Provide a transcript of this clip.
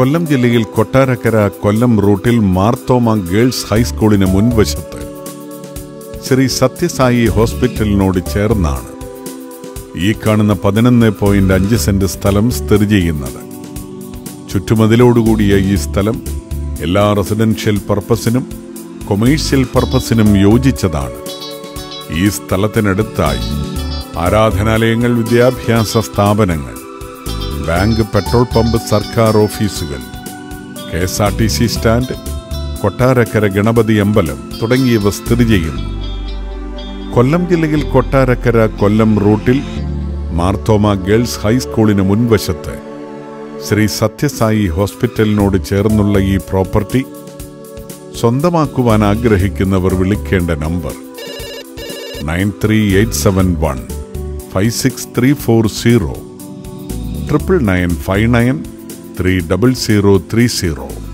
കൊല്ലം ജില്ലയിൽ കൊട്ടാരക്കര കൊല്ലം റൂട്ടിൽ മാർത്തോമ ഗേൾസ് ഹൈസ്കൂളിന് മുൻവശത്ത് ശ്രീ സത്യസായി ഹോസ്പിറ്റലിനോട് ചേർന്നാണ് ഈ കാണുന്ന പതിനൊന്ന് പോയിന്റ് അഞ്ച് സെന്റ് സ്ഥലം സ്ഥിതി ചെയ്യുന്നത് ചുറ്റുമതിലോടുകൂടിയ ഈ സ്ഥലം എല്ലാ റെസിഡൻഷ്യൽ പർപ്പസിനും കൊമേഴ്സ്യൽ പർപ്പസിനും യോജിച്ചതാണ് ഈ സ്ഥലത്തിനടുത്തായി ആരാധനാലയങ്ങൾ വിദ്യാഭ്യാസ സ്ഥാപനങ്ങൾ ബാങ്ക് പെട്രോൾ പമ്പ് സർക്കാർ ഓഫീസുകൾ K S R T C stand Kottarakkara Ganapathi അമ്പലം തുടങ്ങിയവ സ്ഥിതി ചെയ്യുന്നു കൊല്ലം ജില്ലയിൽ കൊട്ടാരക്കര കൊല്ലം റൂട്ടിൽ മാർത്തോമ ഗേൾസ് ഹൈസ്കൂളിന് മുൻവശത്ത് ശ്രീ സത്യസായി ഹോസ്പിറ്റലിനോട് ചേർന്നുള്ള ഈ പ്രോപ്പർട്ടി സ്വന്തമാക്കുവാൻ ആഗ്രഹിക്കുന്നവർ വിളിക്കേണ്ട number nine three eight seven one five six three four zero triple nine five nine three double zero three zero